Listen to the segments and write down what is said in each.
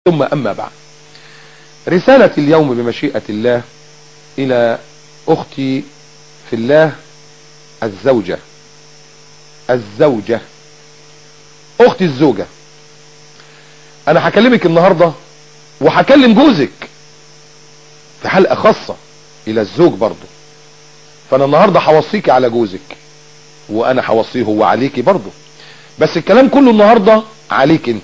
ثم أما بعد رسالة اليوم بمشيئة الله إلى أختي في الله الزوجة الزوجة أختي الزوجة أنا هكلمك النهاردة وهكلم جوزك في حلقة خاصة إلى الزوج برضه فأنا النهاردة هوصيكي على جوزك وأنا هوصيه هو عليكي برضه بس الكلام كله النهاردة عليك انت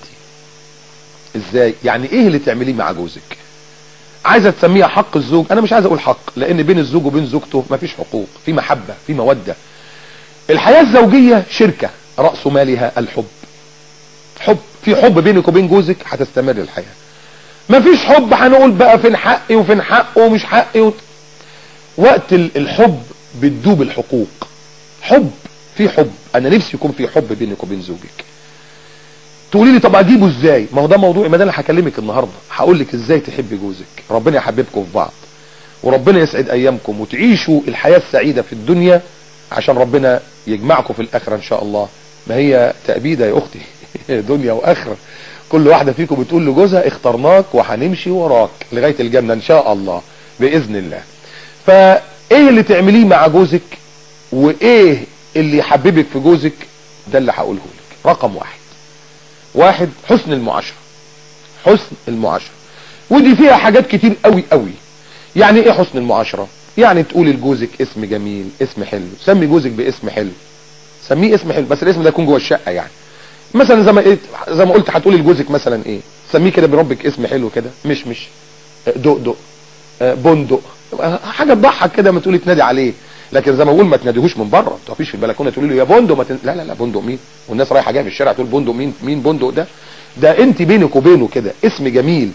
ازاي يعني ايه اللي تعمليه مع جوزك عايزه تسميها حق الزوج انا مش عايز اقول حق لان بين الزوج وبين زوجته مفيش حقوق في محبه في موده الحياه الزوجيه شركه راس مالها الحب حب في حب بينك وبين جوزك هتستمر الحياه مفيش حب هنقول بقى فين حقي وفين حقه ومش حقي و... وقت الحب بتدوب الحقوق حب في حب انا نفسي يكون في حب بينك وبين زوجك تقولي لي طب اجيبه ازاي ما هو ده موضوع ما ده اللي هكلمك النهارده هقول لك ازاي تحبي جوزك ربنا يحببكم في بعض وربنا يسعد ايامكم وتعيشوا الحياه السعيده في الدنيا عشان ربنا يجمعكم في الاخره ان شاء الله ما هي تأبيده يا اختي دنيا واخره كل واحده فيكم بتقول لجوزها اخترناك وهنمشي وراك لغايه الجنه ان شاء الله باذن الله فايه اللي تعمليه مع جوزك وايه اللي يحببك في جوزك ده اللي هقوله لك رقم واحد واحد حسن المعاشرة حسن المعاشرة ودي فيها حاجات كتير قوي قوي يعني ايه حسن المعاشرة يعني تقولي لجوزك اسم جميل اسم حلو سمي جوزك باسم حلو سميه اسم حلو بس الاسم ده يكون جوه الشقة يعني مثلا زي ما إيه زي ما قلت هتقولي لجوزك مثلا ايه سميه كده بربك اسم حلو كده مش مش دق دق بندق حاجه تضحك كده ما تقولي تنادي عليه لكن زي ما بقول ما تناديهوش من بره ما تقفيش في البلكونه تقولي له يا بندق ما تن... لا لا لا بندق مين والناس رايحه جايه في الشارع تقول بندق مين مين بندق ده ده انت بينك وبينه كده اسم جميل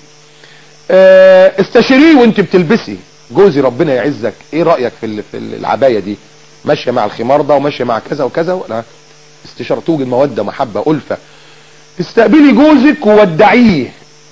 اه استشيريه وانت بتلبسي جوزي ربنا يعزك ايه رايك في في العبايه دي ماشيه مع الخمار ده وماشيه مع كذا وكذا ولا استشاره توجد موده محبه الفه استقبلي جوزك وودعيه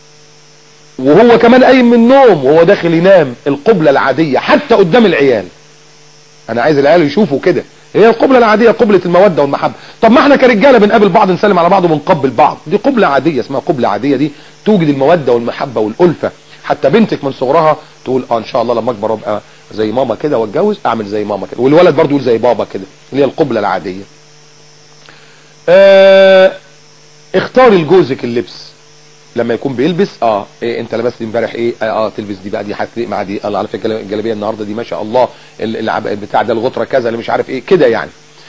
وهو كمان قايم من النوم وهو داخل ينام القبله العاديه حتى قدام العيال انا عايز العيال يشوفوا كده هي القبله العاديه قبله الموده والمحبه طب ما احنا كرجاله بنقابل بعض نسلم على بعض وبنقبل بعض دي قبله عاديه اسمها قبله عاديه دي توجد الموده والمحبه والالفه حتى بنتك من صغرها تقول اه ان شاء الله لما اكبر ابقى زي ماما كده واتجوز اعمل زي ماما كده والولد برضه يقول زي بابا كده اللي هي القبله العاديه اه اختاري لجوزك اللبس لما يكون بيلبس اه إيه انت لبست امبارح ايه اه, آه تلبس دي بقى دي هتفرق مع دي الله على فكره الجلابيه النهارده دي ما شاء الله العب بتاع ده الغطره كذا اللي مش عارف ايه كده يعني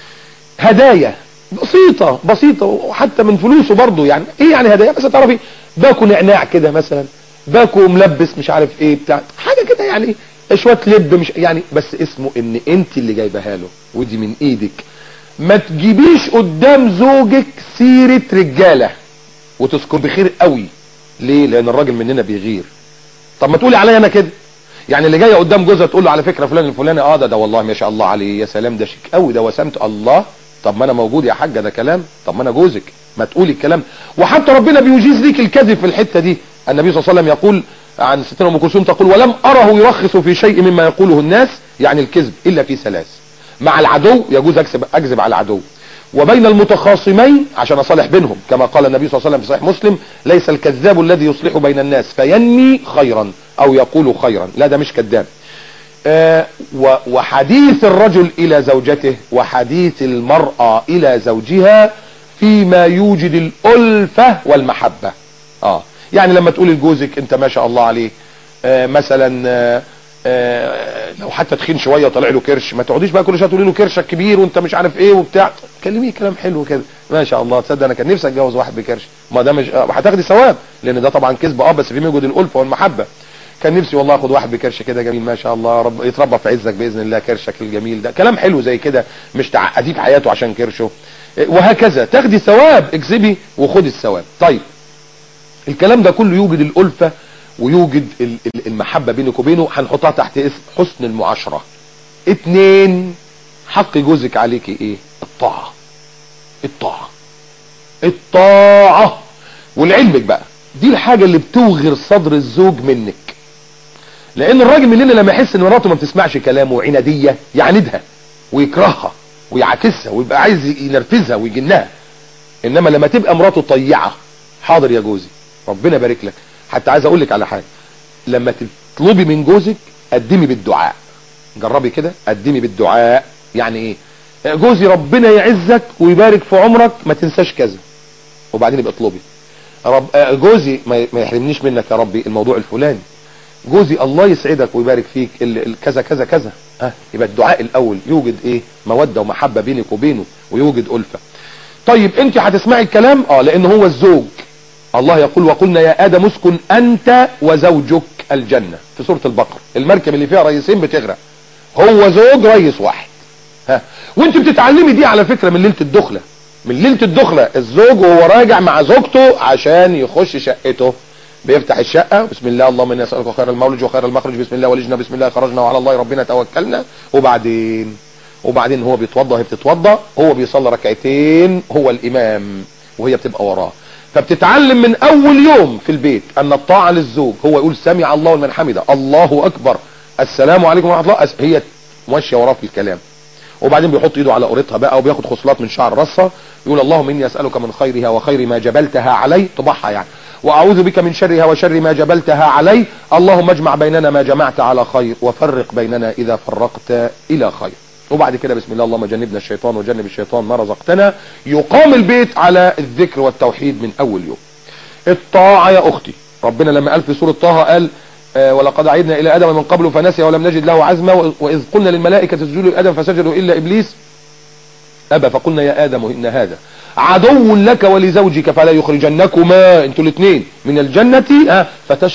هدايا بسيطه بسيطه وحتى من فلوسه برضه يعني ايه يعني هدايا بس تعرفي باكو نعناع كده مثلا باكو ملبس مش عارف ايه بتاع حاجه كده يعني شويه لب مش يعني بس اسمه ان انت اللي جايبها له ودي من ايدك ما تجيبيش قدام زوجك سيره رجاله وتذكر بخير قوي ليه لان الراجل مننا بيغير طب ما تقولي عليا انا كده يعني اللي جايه قدام جوزها تقول له على فكره فلان الفلاني اه ده ده والله ما شاء الله عليه يا سلام ده شيك قوي ده وسمت الله طب ما انا موجود يا حاجه ده كلام طب ما انا جوزك ما تقولي الكلام وحتى ربنا بيجيز ليك الكذب في الحته دي النبي صلى الله عليه وسلم يقول عن ستنا ام كلثوم تقول ولم اره يرخص في شيء مما يقوله الناس يعني الكذب الا في ثلاث مع العدو يجوز اكذب اكذب على العدو وبين المتخاصمين عشان اصالح بينهم كما قال النبي صلى الله عليه وسلم في صحيح مسلم ليس الكذاب الذي يصلح بين الناس فينمي خيرا او يقول خيرا لا ده مش كذاب آه وحديث الرجل الى زوجته وحديث المرأة الى زوجها فيما يوجد الالفة والمحبة اه يعني لما تقول لجوزك انت ما شاء الله عليه آه مثلا آه آه لو حتى تخين شويه وطلع له كرش ما تقعديش بقى كل شويه تقولي له كرشك كبير وانت مش عارف ايه وبتاع كلميه كلام حلو كده ما شاء الله تصدق انا كان نفسي اتجوز واحد بكرش ما ده مش هتاخدي ثواب لان ده طبعا كذب اه بس في موجود الالفه والمحبه كان نفسي والله اخد واحد بكرش كده جميل ما شاء الله رب يتربى في عزك باذن الله كرشك الجميل ده كلام حلو زي كده مش تعقديه في حياته عشان كرشه وهكذا تاخدي ثواب اكذبي وخدي الثواب طيب الكلام ده كله يوجد الالفه ويوجد المحبة بينك وبينه هنحطها تحت اسم حسن المعاشرة اتنين حق جوزك عليك ايه الطاعة الطاعة الطاعة ولعلمك بقى دي الحاجة اللي بتوغر صدر الزوج منك لان الراجل مننا لما يحس ان مراته ما بتسمعش كلامه وعنادية يعاندها ويكرهها ويعاكسها ويبقى عايز ينرفزها ويجنها انما لما تبقى مراته طيعة حاضر يا جوزي ربنا يبارك لك حتى عايز اقول لك على حاجه لما تطلبي من جوزك قدمي بالدعاء جربي كده قدمي بالدعاء يعني ايه جوزي ربنا يعزك ويبارك في عمرك ما تنساش كذا وبعدين يبقى اطلبي رب جوزي ما يحرمنيش منك يا ربي الموضوع الفلاني جوزي الله يسعدك ويبارك فيك ال ال كذا كذا كذا ها يبقى الدعاء الاول يوجد ايه موده ومحبه بينك وبينه ويوجد الفه طيب انت هتسمعي الكلام اه لان هو الزوج الله يقول وقلنا يا ادم اسكن انت وزوجك الجنه في سوره البقره المركب اللي فيها رئيسين بتغرق هو زوج رئيس واحد ها وانت بتتعلمي دي على فكره من ليله الدخله من ليله الدخله الزوج وهو راجع مع زوجته عشان يخش شقته بيفتح الشقه بسم الله اللهم اني اسالك خير المولج وخير المخرج بسم الله ولجنا بسم الله خرجنا وعلى الله ربنا توكلنا وبعدين وبعدين هو بيتوضى هي بتتوضى هو بيصلي ركعتين هو الامام وهي بتبقى وراه فبتتعلم من اول يوم في البيت ان الطاعه للزوج هو يقول سمع الله لمن حمده الله اكبر السلام عليكم ورحمه الله هي ماشيه وراه في الكلام وبعدين بيحط ايده على قريتها بقى وبياخد خصلات من شعر راسها يقول اللهم اني اسالك من خيرها وخير ما جبلتها علي طبعها يعني واعوذ بك من شرها وشر ما جبلتها علي اللهم اجمع بيننا ما جمعت على خير وفرق بيننا اذا فرقت الى خير وبعد كده بسم الله اللهم جنبنا الشيطان وجنب الشيطان ما رزقتنا يقام البيت على الذكر والتوحيد من اول يوم الطاعة يا اختي ربنا لما قال في سورة طه قال آه ولقد عيدنا الى ادم من قبل فنسي ولم نجد له عزما واذ قلنا للملائكة اسجدوا لادم فسجدوا الا ابليس ابى فقلنا يا ادم ان هذا عدو لك ولزوجك فلا يخرجنكما انتوا الاثنين من الجنة ها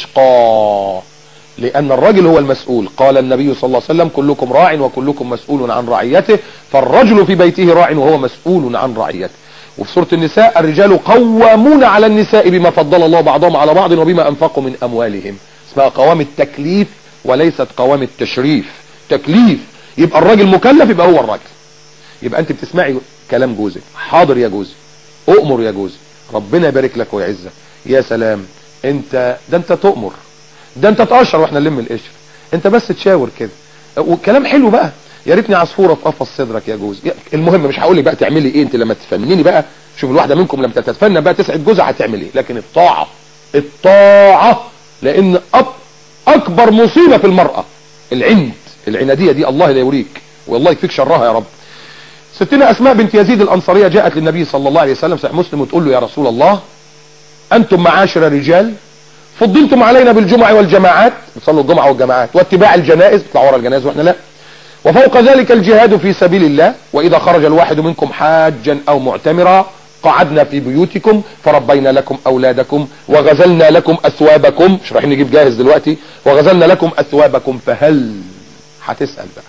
فتشقى لان الرجل هو المسؤول قال النبي صلى الله عليه وسلم كلكم راع وكلكم مسؤول عن رعيته فالرجل في بيته راع وهو مسؤول عن رعيته وفي سورة النساء الرجال قوامون على النساء بما فضل الله بعضهم على بعض وبما انفقوا من اموالهم اسمها قوام التكليف وليست قوام التشريف تكليف يبقى الراجل مكلف يبقى هو الراجل يبقى انت بتسمعي كلام جوزك حاضر يا جوزي اؤمر يا جوزي ربنا يبارك لك ويعزك يا سلام انت ده انت تؤمر ده انت تقشر واحنا نلم القشر انت بس تشاور كده والكلام حلو بقى يا ريتني عصفوره في قفص صدرك يا جوزي المهم مش هقول لك بقى تعملي ايه انت لما تفنني بقى شوف الواحده منكم لما تتفنن بقى تسعد جوزها هتعمل ايه لكن الطاعه الطاعه لان أب اكبر مصيبه في المراه العند العناديه دي الله لا يوريك والله يكفيك شرها يا رب ستنا اسماء بنت يزيد الانصاريه جاءت للنبي صلى الله عليه وسلم صحيح مسلم وتقول له يا رسول الله انتم معاشر رجال فضلتم علينا بالجمع والجماعات بتصلوا الجمعة والجماعات واتباع الجنائز بيطلعوا ورا الجنائز واحنا لا وفوق ذلك الجهاد في سبيل الله واذا خرج الواحد منكم حاجا او معتمرا قعدنا في بيوتكم فربينا لكم اولادكم وغزلنا لكم اثوابكم مش رايحين نجيب جاهز دلوقتي وغزلنا لكم اثوابكم فهل هتسأل بقى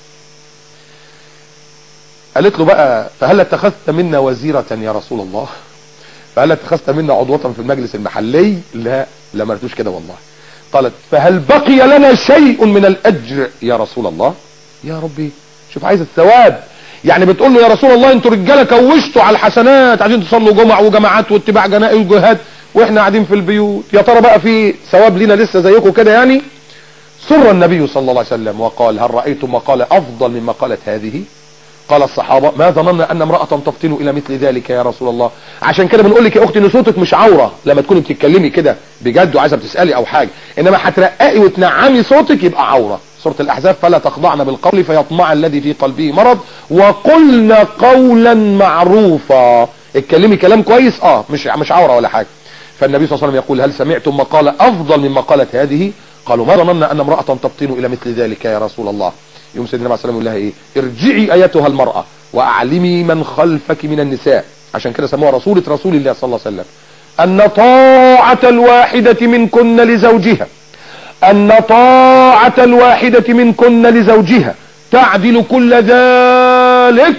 قالت له بقى فهل اتخذت منا وزيرة يا رسول الله فهل اتخذت منا عضوة في المجلس المحلي لا لا ما قلتوش كده والله قالت فهل بقي لنا شيء من الاجر يا رسول الله يا ربي شوف عايز الثواب يعني بتقول له يا رسول الله انتوا رجاله كوشتوا على الحسنات عايزين تصلوا جمع وجماعات واتباع جنائز وجهاد واحنا قاعدين في البيوت يا ترى بقى في ثواب لينا لسه زيكم كده يعني سر النبي صلى الله عليه وسلم وقال هل رأيتم مقالة افضل من مقالة هذه قال الصحابة ما ظننا ان امرأة تفطن الى مثل ذلك يا رسول الله عشان كده بنقول لك يا اختي ان صوتك مش عورة لما تكوني بتتكلمي كده بجد وعايزة بتسألي او حاجة انما هترققي وتنعمي صوتك يبقى عورة سورة الاحزاب فلا تخضعن بالقول فيطمع الذي في قلبه مرض وقلنا قولا معروفا اتكلمي كلام كويس اه مش مش عورة ولا حاجة فالنبي صلى الله عليه وسلم يقول هل سمعتم مقالة افضل من مقالة هذه قالوا ما ظننا ان امرأة تفطن الى مثل ذلك يا رسول الله يوم سيدنا عليه السلام يقول لها ايه ارجعي ايتها المرأة واعلمي من خلفك من النساء عشان كده سموها رسولة رسول الله صلى الله عليه وسلم ان طاعة الواحدة منكن لزوجها ان طاعة الواحدة منكن لزوجها تعدل كل ذلك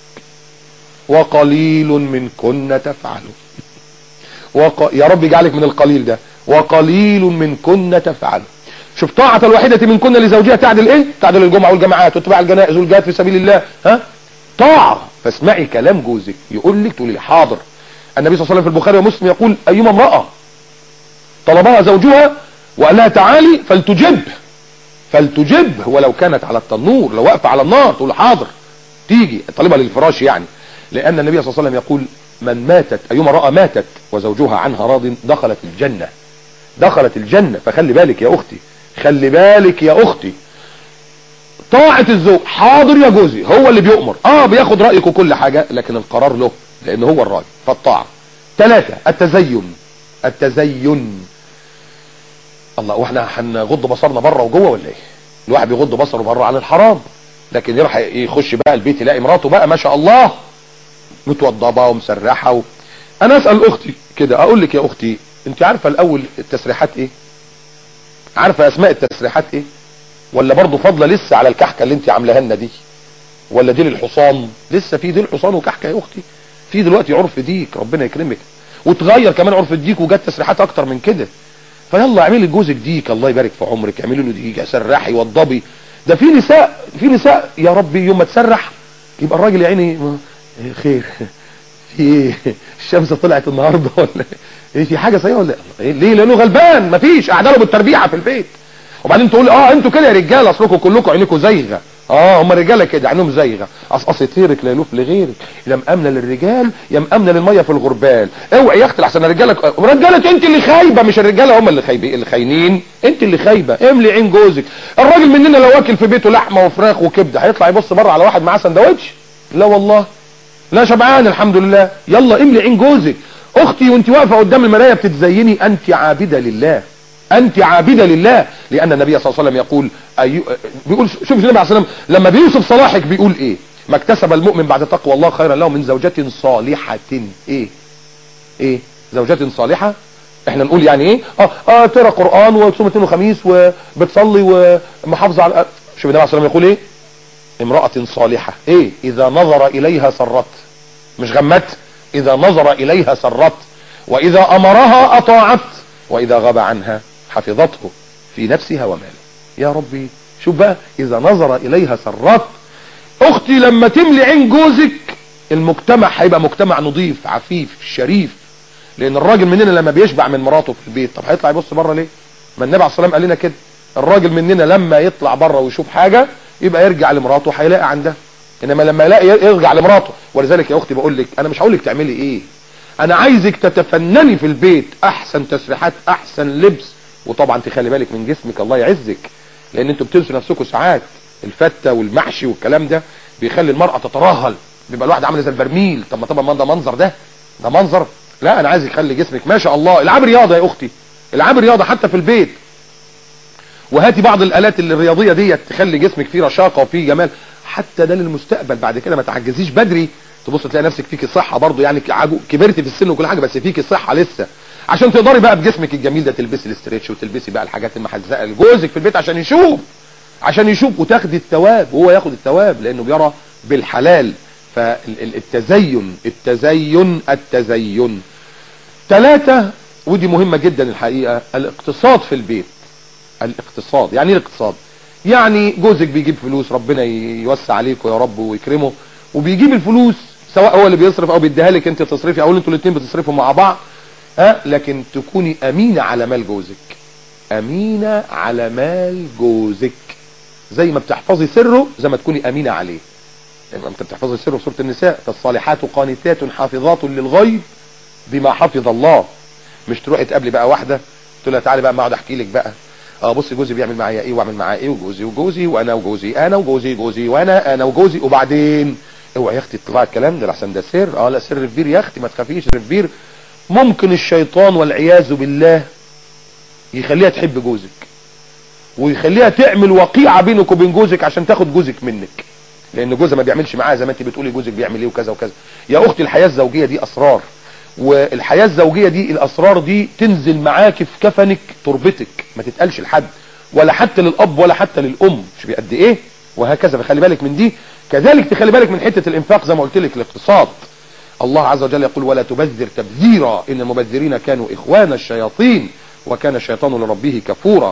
وقليل منكن تفعله وق... يا رب يجعلك من القليل ده وقليل منكن تفعله شوف طاعة الواحدة منكن لزوجها تعدل ايه تعدل الجمعة والجماعات واتباع الجنائز والجهاد في سبيل الله ها طاعة فاسمعي كلام جوزك يقول لك تقولي حاضر النبي صلى الله عليه وسلم في البخاري ومسلم يقول ايما امرأة طلبها زوجها وقال لها تعالي فلتجب فلتجب ولو كانت على التنور لو واقفة على النار تقول حاضر تيجي طالبها للفراش يعني لان النبي صلى الله عليه وسلم يقول من ماتت ايما امرأة ماتت وزوجها عنها راض دخلت الجنة دخلت الجنة فخلي بالك يا اختي خلي بالك يا اختي طاعة الزوج حاضر يا جوزي هو اللي بيؤمر اه بياخد رأيك وكل حاجة لكن القرار له لان هو الراجل فالطاعة ثلاثة التزين التزين الله واحنا هنغض بصرنا بره وجوه ولا ايه الواحد بيغض بصره بره عن الحرام لكن يروح يخش بقى البيت يلاقي مراته بقى ما شاء الله متوضبه ومسرحه و... انا اسال اختي كده اقول لك يا اختي انت عارفه الاول التسريحات ايه عارفه اسماء التسريحات ايه ولا برضه فاضله لسه على الكحكه اللي انت عاملاها لنا دي ولا ديل الحصان لسه في ديل حصان وكحكه يا اختي في دلوقتي عرف ديك ربنا يكرمك وتغير كمان عرف الديك وجت تسريحات اكتر من كده فيلا اعملي لجوزك ديك الله يبارك في عمرك اعملي له ديك سرحي وضبي ده في نساء في نساء يا ربي يوم ما تسرح يبقى الراجل يا عيني خير في ايه الشمس طلعت النهارده ولا ايه في حاجه سيئه ولا إيه ليه لانه غلبان مفيش قاعده بالتربيعه في البيت وبعدين تقول اه انتوا كده يا رجاله اصلكم كلكم عينيكم زيغه اه هم الرجاله كده عينهم زيغه قصقصه طيرك لا يلوف لغيرك يا مامنه للرجال يا مامنه للميه في الغربال اوعي يا اختي احسن رجالك رجالك انت اللي خايبه مش الرجاله هم اللي خايبين اللي خاينين انت اللي خايبه املي عين جوزك الراجل مننا لو واكل في بيته لحمه وفراخ وكبده هيطلع يبص بره على واحد معاه سندوتش لا والله لا شبعان الحمد لله يلا املي عين جوزك اختي وانت واقفه قدام المرايه بتتزيني انت عابده لله انت عابده لله لان النبي صلى الله عليه وسلم يقول أي... بيقول شوف النبي عليه الصلاه والسلام لما بيوصف صلاحك بيقول ايه ما اكتسب المؤمن بعد تقوى الله خيرا له من زوجة صالحة ايه ايه زوجة صالحة احنا نقول يعني ايه اه اه تقرا قران وتصوم اثنين وخميس وبتصلي ومحافظه على شوف النبي عليه الصلاه والسلام يقول ايه امرأة صالحة ايه اذا نظر اليها سرت مش غمت اذا نظر اليها سرت واذا امرها اطاعت واذا غاب عنها حفظته في نفسها وماله يا ربي شوف بقى اذا نظر اليها سرت اختي لما تملي عين جوزك المجتمع هيبقى مجتمع نظيف عفيف شريف لان الراجل مننا لما بيشبع من مراته في البيت طب هيطلع يبص بره ليه ما النبي عليه الصلاه والسلام قال لنا كده الراجل مننا لما يطلع بره ويشوف حاجه يبقى يرجع لمراته هيلاقي عندها انما لما يلاقي يرجع لمراته ولذلك يا اختي بقول لك انا مش هقول لك تعملي ايه انا عايزك تتفنني في البيت احسن تسريحات احسن لبس وطبعا تخلي بالك من جسمك الله يعزك لان انتوا بتنسوا نفسكم ساعات الفته والمحشي والكلام ده بيخلي المراه تترهل بيبقى الواحد عامل زي البرميل طب ما طبعا ده منظر ده ده منظر لا انا عايز يخلي جسمك ما شاء الله العاب رياضه يا اختي العاب رياضه حتى في البيت وهاتي بعض الالات الرياضيه ديت تخلي جسمك فيه رشاقه وفيه جمال حتى ده للمستقبل بعد كده ما تعجزيش بدري تبص تلاقي نفسك فيك صحه برضو يعني كبرتي في السن وكل حاجه بس فيك صحه لسه عشان تقدري بقى بجسمك الجميل ده تلبسي الاستريتش وتلبسي بقى الحاجات المحزقه لجوزك في البيت عشان يشوف عشان يشوف وتاخدي الثواب وهو ياخد الثواب لانه بيرى بالحلال فالتزين التزين التزين ثلاثة ودي مهمة جدا الحقيقة الاقتصاد في البيت الاقتصاد يعني ايه الاقتصاد يعني جوزك بيجيب فلوس ربنا يوسع عليكم يا رب ويكرمه وبيجيب الفلوس سواء هو اللي بيصرف او بيديها لك انت تصرفي او انتوا الاثنين بتصرفوا مع بعض ها لكن تكوني امينة على مال جوزك امينة على مال جوزك زي ما بتحفظي سره زي ما تكوني امينة عليه يعني انت بتحفظي سره في سورة النساء فالصالحات قانتات حافظات للغيب بما حفظ الله مش تروحي تقابلي بقى واحدة تقول لها تعالي بقى ما اقعد احكي لك بقى اه بصي جوزي بيعمل معايا ايه واعمل معاه ايه وجوزي وجوزي وانا وجوزي انا وجوزي جوزي وانا انا وجوزي وبعدين اوعى يا اختي تطلعي الكلام ده لحسن ده سر اه لا سر كبير يا اختي ما تخافيش سر كبير ممكن الشيطان والعياذ بالله يخليها تحب جوزك ويخليها تعمل وقيعة بينك وبين جوزك عشان تاخد جوزك منك لان جوزها ما بيعملش معاها زي ما انت بتقولي جوزك بيعمل ايه وكذا وكذا يا اختي الحياة الزوجية دي اسرار والحياة الزوجية دي الاسرار دي تنزل معاك في كفنك تربتك ما تتقالش لحد ولا حتى للاب ولا حتى للام مش بقد ايه وهكذا فخلي بالك من دي كذلك تخلي بالك من حتة الانفاق زي ما قلت لك الاقتصاد الله عز وجل يقول ولا تبذر تبذيرا ان المبذرين كانوا اخوان الشياطين وكان الشيطان لربه كفورا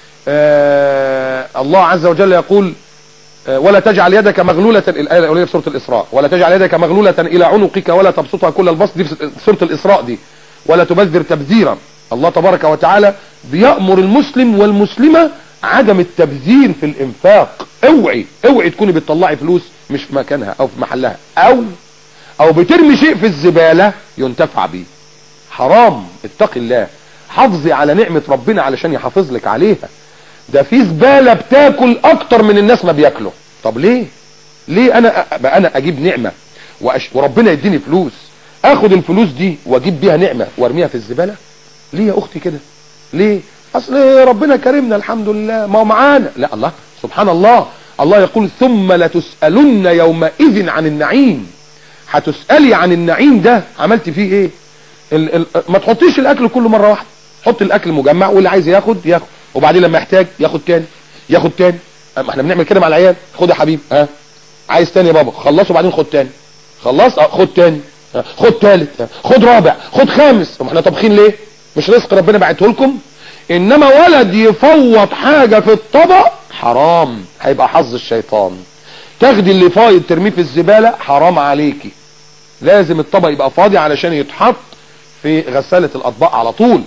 آه الله عز وجل يقول آه ولا تجعل يدك مغلولة الآية الأولية في سورة الإسراء ولا تجعل يدك مغلولة إلى عنقك ولا تبسطها كل البسط دي في سورة الإسراء دي ولا تبذر تبذيرا الله تبارك وتعالى بيأمر المسلم والمسلمة عدم التبذير في الإنفاق اوعي اوعي تكوني بتطلعي فلوس مش في مكانها أو في محلها أو أو بترمي شيء في الزبالة ينتفع بيه حرام اتق الله حافظي على نعمة ربنا علشان يحافظ لك عليها ده في زبالة بتاكل اكتر من الناس ما بياكلوا طب ليه ليه انا بقى انا اجيب نعمة وأش... وربنا يديني فلوس اخد الفلوس دي واجيب بيها نعمة وارميها في الزبالة ليه يا اختي كده ليه اصل ربنا كرمنا الحمد لله ما هو معانا لا الله سبحان الله الله يقول ثم لتسألن يومئذ عن النعيم هتسألي عن النعيم ده عملت فيه ايه ال ال ما تحطيش الاكل كله مرة واحدة حط الاكل مجمع واللي عايز ياخد ياخد وبعدين لما يحتاج ياخد تاني ياخد تاني ما احنا بنعمل كده مع العيال خد يا حبيبي ها عايز تاني يا بابا خلص وبعدين خد تاني خلص اه خد تاني اه خد تالت اه خد رابع خد خامس ما احنا طابخين ليه مش رزق ربنا بعته لكم انما ولد يفوض حاجة في الطبق حرام هيبقى حظ الشيطان تاخدي اللي فايض ترميه في الزبالة حرام عليكي لازم الطبق يبقى فاضي علشان يتحط في غسالة الاطباق على طول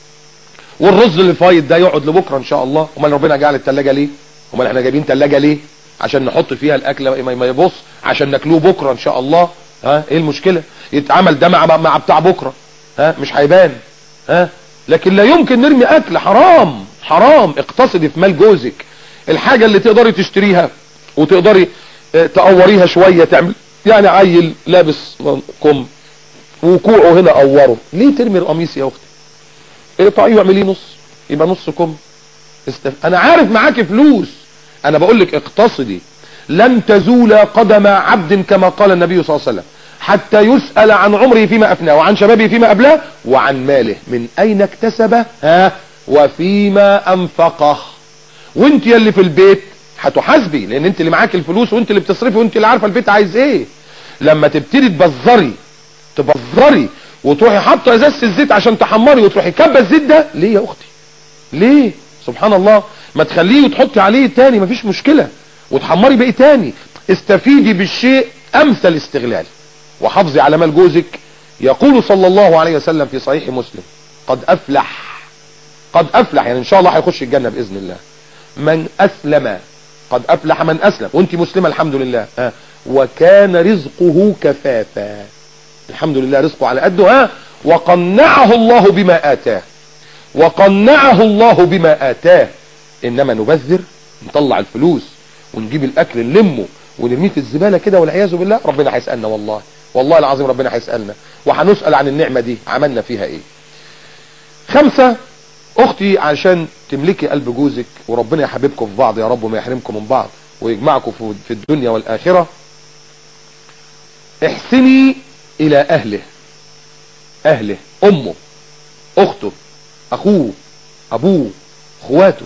والرز اللي فايض ده يقعد لبكره ان شاء الله امال ربنا جعل التلاجة ليه امال احنا جايبين تلاجة ليه عشان نحط فيها الاكل ما يبص عشان ناكلوه بكره ان شاء الله ها ايه المشكلة يتعمل ده مع مع بتاع بكره ها مش هيبان ها لكن لا يمكن نرمي اكل حرام حرام اقتصدي في مال جوزك الحاجة اللي تقدري تشتريها وتقدري اه تقوريها شوية تعمل يعني عيل لابس كم وكوعه هنا قوره ليه ترمي القميص يا اختي اقطعيه واعمليه نص يبقى نص كم استف... انا عارف معاكي فلوس انا بقول لك اقتصدي لن تزول قدم عبد كما قال النبي صلى الله عليه وسلم حتى يسأل عن عمره فيما أفناه وعن شبابه فيما أبلاه وعن ماله من أين اكتسبه ها وفيما أنفقه وانت يلي في البيت هتحاسبي لان انت اللي معاك الفلوس وانت اللي بتصرفي وانت اللي عارفه البيت عايز ايه لما تبتدي تبذري تبذري وتروحي حاطه ازازه الزيت عشان تحمري وتروحي كبه الزيت ده ليه يا اختي ليه سبحان الله ما تخليه وتحطي عليه تاني مفيش مشكله وتحمري باقي تاني استفيدي بالشيء امثل استغلال وحافظي على مال جوزك يقول صلى الله عليه وسلم في صحيح مسلم قد افلح قد افلح يعني ان شاء الله هيخش الجنة باذن الله من اسلم قد افلح من اسلم وانت مسلمة الحمد لله ها وكان رزقه كفافا الحمد لله رزقه على قده ها وقنعه الله بما اتاه وقنعه الله بما اتاه انما نبذر نطلع الفلوس ونجيب الاكل نلمه ونرميه في الزبالة كده والعياذ بالله ربنا هيسألنا والله والله العظيم ربنا هيسألنا وهنسأل عن النعمة دي عملنا فيها ايه خمسة اختي عشان تملكي قلب جوزك وربنا يحببكم في بعض يا رب وما يحرمكم من بعض ويجمعكم في الدنيا والاخرة احسني الى اهله اهله امه اخته اخوه ابوه اخواته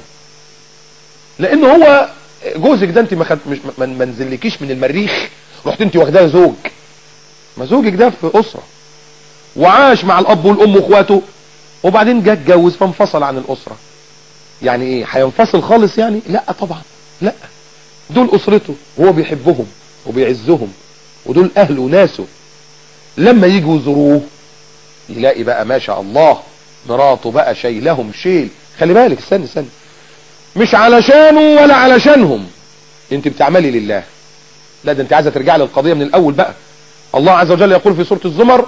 لان هو جوزك ده انت ما خد مش ما منزلكيش من المريخ رحت انت واخداه زوج ما زوجك ده في اسرة وعاش مع الاب والام واخواته وبعدين جه اتجوز فانفصل عن الاسرة يعني ايه هينفصل خالص يعني لا طبعا لا دول اسرته وهو بيحبهم وبيعزهم ودول اهله وناسه لما يجوا يزوروه يلاقي بقى ما شاء الله مراته بقى شايلهم شيل خلي بالك استنى استنى مش علشانه ولا علشانهم انت بتعملي لله لا ده انت عايزه ترجع للقضيه من الاول بقى الله عز وجل يقول في سوره الزمر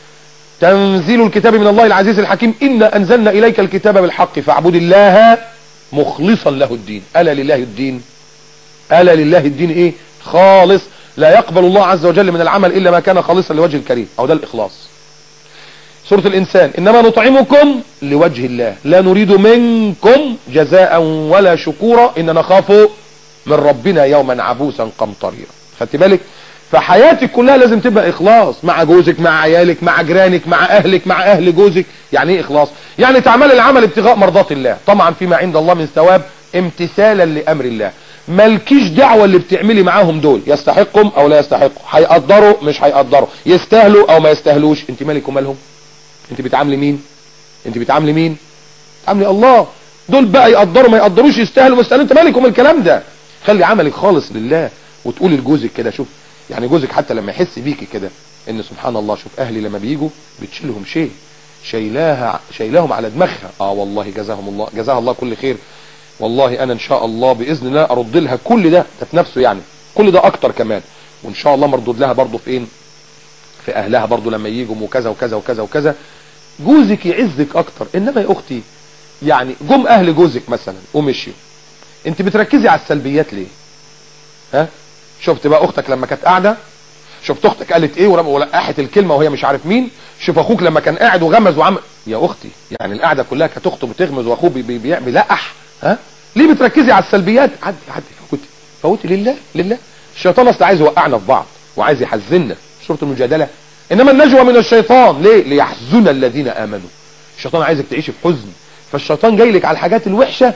تنزيل الكتاب من الله العزيز الحكيم إنا أنزلنا إليك الكتاب بالحق فاعبد الله مخلصا له الدين ألا لله الدين ألا لله الدين إيه خالص لا يقبل الله عز وجل من العمل إلا ما كان خالصا لوجه الكريم أو ده الإخلاص سورة الإنسان إنما نطعمكم لوجه الله لا نريد منكم جزاء ولا شكورا إن نخاف من ربنا يوما عبوسا قمطريرا خدت بالك فحياتك كلها لازم تبقى اخلاص مع جوزك مع عيالك مع جيرانك مع اهلك مع اهل جوزك يعني ايه اخلاص يعني تعمل العمل ابتغاء مرضات الله طبعا فيما عند الله من ثواب امتثالا لامر الله مالكيش دعوة اللي بتعملي معاهم دول يستحقهم او لا يستحقوا هيقدروا مش هيقدروا يستاهلوا او ما يستاهلوش انت مالك ومالهم انت بتعاملي مين انت بتعاملي مين بتعاملي الله دول بقى يقدروا ما يقدروش يستاهلوا ما يستاهلوا انت مالك ومال الكلام ده خلي عملك خالص لله وتقولي لجوزك كده شوف يعني جوزك حتى لما يحس بيكي كده ان سبحان الله شوف اهلي لما بيجوا بتشيلهم شيء شايلاها شايلاهم على دماغها اه والله جزاهم الله جزاها الله كل خير والله انا ان شاء الله باذن الله ارد لها كل ده ده في نفسه يعني كل ده اكتر كمان وان شاء الله مردود لها برضه في ايه في اهلها برضه لما يجوا وكذا وكذا وكذا وكذا جوزك يعزك اكتر انما يا اختي يعني جم اهل جوزك مثلا ومشيوا انت بتركزي على السلبيات ليه ها شفت بقى اختك لما كانت قاعده شفت اختك قالت ايه ولما ولقحت الكلمه وهي مش عارف مين شوف اخوك لما كان قاعد وغمز وعمل يا اختي يعني القعده كلها كانت اخته بتغمز واخوه بي- بي- بي- بيلقح ها ليه بتركزي على السلبيات عدي عدي فوتي فوتي لله لله الشيطان اصلا عايز يوقعنا في بعض وعايز يحزننا سوره المجادله انما النجوى من الشيطان ليه ليحزن الذين امنوا الشيطان عايزك تعيشي في حزن فالشيطان جاي لك على الحاجات الوحشه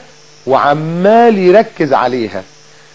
وعمال يركز عليها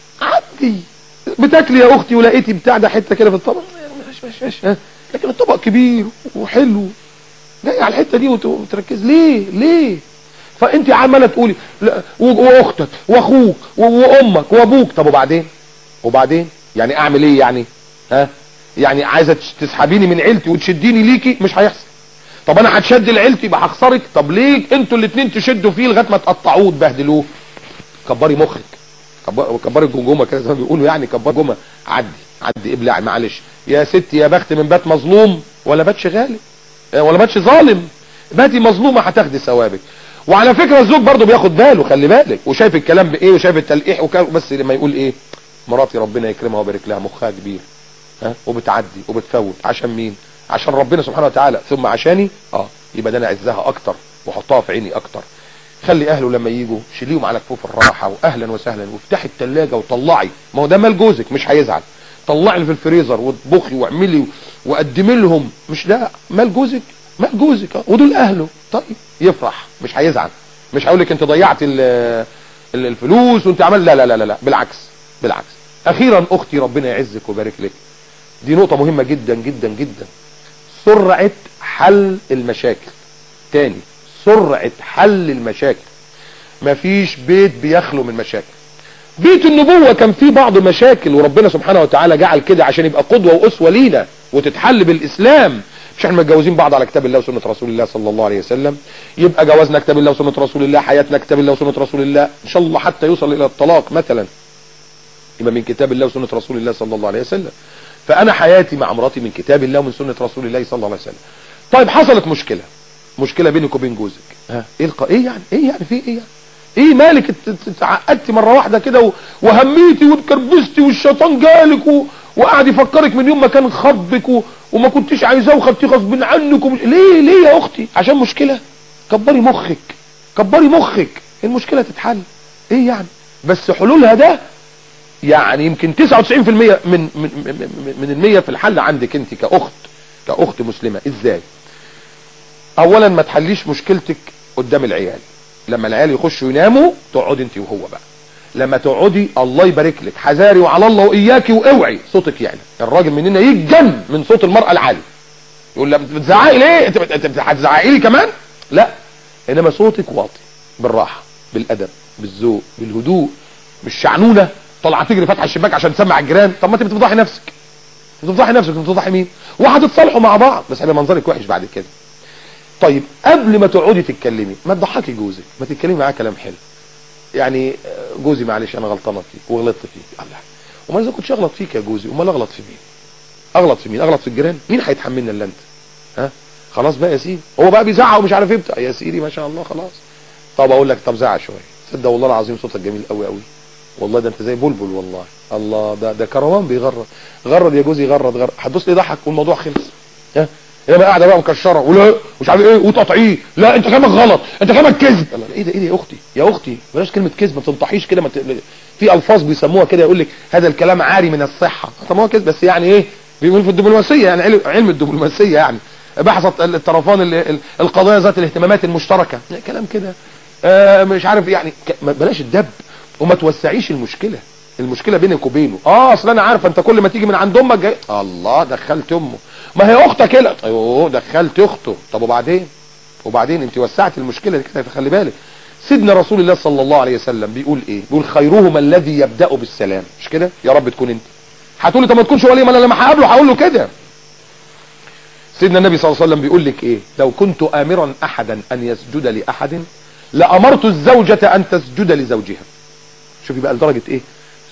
عدي بتاكلي يا اختي ولقيتي بتاع ده حته كده في الطبق ماشي ماشي ماشي ها. لكن الطبق كبير وحلو جاي على الحته دي وت- وتركز ليه ليه فانت عماله تقولي لا و- واختك واخوك و- وامك وابوك طب وبعدين وبعدين يعني اعمل ايه يعني ها يعني عايزه تش- تسحبيني من عيلتي وتشديني ليكي مش هيحصل طب انا هتشد لعيلتي يبقى هخسرك طب ليه انتوا الاثنين تشدوا فيه لغايه ما تقطعوه وتبهدلوه كبري مخك كبر- كبري الجمجمه كده زي ما بيقولوا يعني كبري جمجمه عدي عدي ابلع معلش يا ستي يا بخت من بات مظلوم ولا باتش غالب آه، ولا باتش ظالم باتي مظلومه هتاخدي ثوابك وعلى فكره الزوج برضه بياخد باله خلي بالك وشايف الكلام بايه وشايف التلقيح وكان بس لما يقول ايه مراتي ربنا يكرمها ويبارك لها مخها كبير ها وبتعدي وبتفوت عشان مين عشان ربنا سبحانه وتعالى ثم عشاني اه يبقى ده انا اعزها اكتر واحطها في عيني اكتر خلي اهله لما يجوا شيليهم على كفوف الراحه واهلا وسهلا وافتحي الثلاجه وطلعي ما هو ده مال جوزك مش هيزعل طلعي اللي في الفريزر واطبخي واعملي وقدمي لهم مش ده مال جوزك مال جوزك اه ودول اهله طيب يفرح مش هيزعل مش هيقول لك انت ضيعت ال- ال- الفلوس وانت عمل لا لا لا لا لا بالعكس بالعكس اخيرا اختي ربنا يعزك ويبارك لك دي نقطه مهمه جدا جدا جدا سرعه حل المشاكل تاني سرعه حل المشاكل مفيش بيت بيخلو من مشاكل بيت النبوة كان فيه بعض مشاكل وربنا سبحانه وتعالى جعل كده عشان يبقى قدوة وأسوة لينا وتتحل بالإسلام مش احنا متجوزين بعض على كتاب الله وسنة رسول الله صلى الله عليه وسلم يبقى جوازنا كتاب الله وسنة رسول الله حياتنا كتاب الله وسنة رسول الله ان شاء الله حتى يوصل الى الطلاق مثلا يبقى من كتاب الله وسنة رسول الله صلى الله عليه وسلم فانا حياتي مع مراتي من كتاب الله ومن سنة رسول الله صلى الله عليه وسلم طيب حصلت مشكلة مشكلة بينك وبين جوزك ها ايه الق... ايه يعني ايه يعني في ايه يعني ايه مالك ات- ات- اتعقدتي مره واحده كده و- وهميتي واتكربستي والشيطان جالك و... وقعد يفكرك من يوم ما كان خطبك و... وما كنتش عايزاه وخدتيه غصب عنك ومش... ليه ليه يا اختي عشان مشكله كبري مخك كبري مخك المشكله تتحل ايه يعني بس حلولها ده يعني يمكن 99% من من من, من, من المية في الحل عندك انت كاخت كاخت مسلمه ازاي اولا ما تحليش مشكلتك قدام العيال لما العيال يخشوا يناموا تقعدي انت وهو بقى لما تقعدي الله يبارك لك حذاري وعلى الله واياكي واوعي صوتك يعلى الراجل مننا يتجن من صوت المرأة العالي يقول لها بتزعقي ليه انت بت- انت هتزعقي لي كمان لا انما صوتك واطي بالراحه بالادب بالذوق بالهدوء مش شعنونه طالعه تجري فاتحه الشباك عشان تسمع الجيران طب ما انت بتفضحي نفسك بتفضحي نفسك بتفضحي مين وهتتصالحوا مع بعض بس هيبقى منظرك وحش بعد كده طيب قبل ما تقعدي تتكلمي ما تضحكي جوزك ما تتكلمي معاه كلام حلو يعني آه، جوزي معلش انا غلطانه فيك وغلطت فيك الله وما اذا كنتش اغلط فيك يا جوزي امال اغلط في مين اغلط في مين اغلط في الجيران مين هيتحملنا الا انت ها خلاص بقى يا سيدي هو بقى بيزعق ومش عارف ايه بتاع يا سيدي ما شاء الله خلاص طب اقول لك طب زعق شويه تصدق والله العظيم صوتك جميل قوي قوي والله ده انت زي بلبل والله الله ده ده كروان بيغرد غرد يا جوزي غرد غرد هتدوس لي ضحك والموضوع خلص ها انما قاعده بقى مكشره ولا مش عارف ايه وتقطعيه لا انت كلامك غلط انت كلامك كذب الله، ايه ده ايه ده يا اختي يا اختي بلاش كلمه كذب ما تنطحيش كده ما ت... في الفاظ بيسموها كده يقول لك هذا الكلام عاري من الصحه طب ما هو كذب بس يعني ايه بيقول في الدبلوماسيه يعني علم, علم الدبلوماسيه يعني بحثت الطرفان ال- ال- القضايا ذات الاهتمامات المشتركه لا، كلام كده آه مش عارف يعني ك- ما- بلاش الدب وما توسعيش المشكله المشكله بينك وبينه اه اصل انا عارفه انت كل ما تيجي من عند امك جاي الله دخلت امه ما هي اختك كده ايوه دخلت اخته طب وبعدين وبعدين انت وسعت المشكله دي كده خلي بالك سيدنا رسول الله صلى الله عليه وسلم بيقول ايه بيقول خيرهما الذي يبدا بالسلام مش كده يا رب تكون انت هتقولي طب ما تكونش ولي ما انا لما هقابله هقول له كده سيدنا النبي صلى الله عليه وسلم بيقول لك ايه لو كنت امرا احدا ان يسجد لاحد لامرت الزوجة ان تسجد لزوجها شوفي بقى لدرجة ايه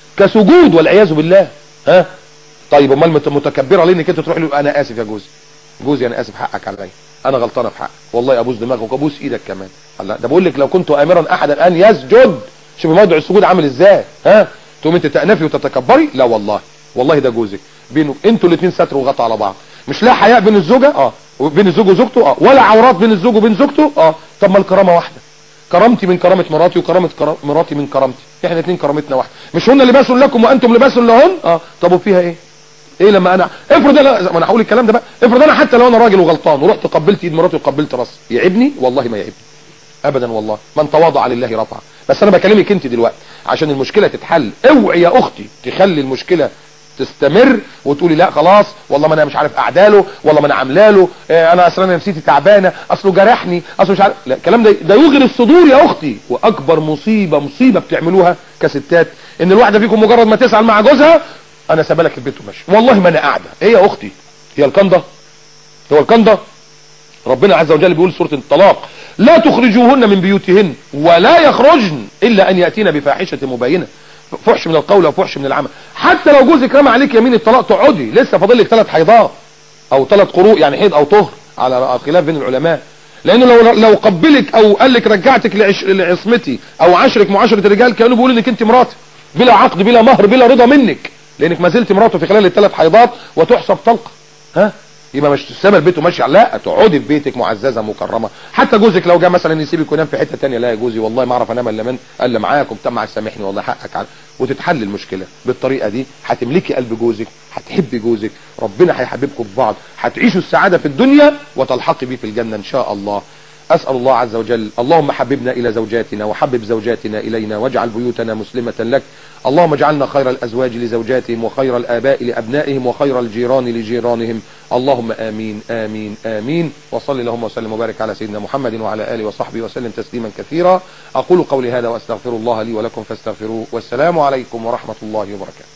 كسجود والعياذ بالله ها طيب امال مت- متكبره ليه انك انت تروح له انا اسف يا جوزي جوزي انا اسف حقك عليا انا غلطانه في حقك والله ابوس دماغك وابوس ايدك كمان الله ده بقول لك لو كنت امرا احدا ان يسجد شوف موضع السجود عامل ازاي ها تقوم انت تأنفي وتتكبري لا والله والله ده جوزك بينه انتوا الاثنين ستر وغطى على بعض مش لا حياء بين الزوجه اه وبين الزوج وزوجته اه ولا عورات بين الزوج وبين زوجته اه طب ما الكرامه واحده كرامتي من كرامه مراتي وكرامه كرا... مراتي من كرامتي احنا الاثنين كرامتنا واحده مش هن لباس لكم وانتم لباس لهن اه طب وفيها ايه ايه لما انا افرض انا ما انا هقول الكلام ده بقى افرض انا حتى لو انا راجل وغلطان ورحت قبلت ايد مراتي وقبلت راسي يعيبني والله ما يعيبني ابدا والله من تواضع لله رفع بس انا بكلمك انت دلوقتي عشان المشكله تتحل اوعي يا اختي تخلي المشكله تستمر وتقولي لا خلاص والله ما انا مش عارف اعداله والله ما انا عاملاله اه انا اصلا انا نفسيتي تعبانه اصله جرحني اصله مش عارف لا الكلام ده ده يغري الصدور يا اختي واكبر مصيبه مصيبه بتعملوها كستات ان الواحده فيكم مجرد ما تسال مع جوزها انا سابه لك البيت وماشي والله ما انا قاعده ايه يا اختي هي الكنده هو الكنده ربنا عز وجل بيقول سوره الطلاق لا تخرجوهن من بيوتهن ولا يخرجن الا ان ياتين بفاحشه مبينه فحش من القول او فحش من العمل حتى لو جوزك رمى عليك يمين الطلاق تقعدي لسه فاضل لك ثلاث حيضات او ثلاث قروء يعني حيض او طهر على خلاف بين العلماء لانه لو لو قبلك او قال لك رجعتك لعش لعصمتي او عشرك معاشره الرجال كانوا بيقولوا انك انت مراتي بلا عقد بلا مهر بلا رضا منك لانك ما زلت مراته في خلال الثلاث حيضات وتحسب طلقه ها يبقى مش سامع البيت وماشي لا تقعدي في بيتك معززه مكرمه حتى جوزك لو جه مثلا يسيبك وينام في حته ثانيه لا يا جوزي والله ما اعرف انام الا من الا معاك وبتاع معاك سامحني والله حقك على وتتحل المشكله بالطريقه دي هتملكي قلب جوزك هتحبي جوزك ربنا هيحببكم في بعض هتعيشوا السعاده في الدنيا وتلحقي بيه في الجنه ان شاء الله أسأل الله عز وجل اللهم حببنا إلى زوجاتنا وحبب زوجاتنا إلينا واجعل بيوتنا مسلمة لك اللهم اجعلنا خير الأزواج لزوجاتهم وخير الآباء لأبنائهم وخير الجيران لجيرانهم اللهم آمين آمين آمين وصل اللهم وسلم وبارك على سيدنا محمد وعلى آله وصحبه وسلم تسليما كثيرا أقول قولي هذا وأستغفر الله لي ولكم فاستغفروه والسلام عليكم ورحمة الله وبركاته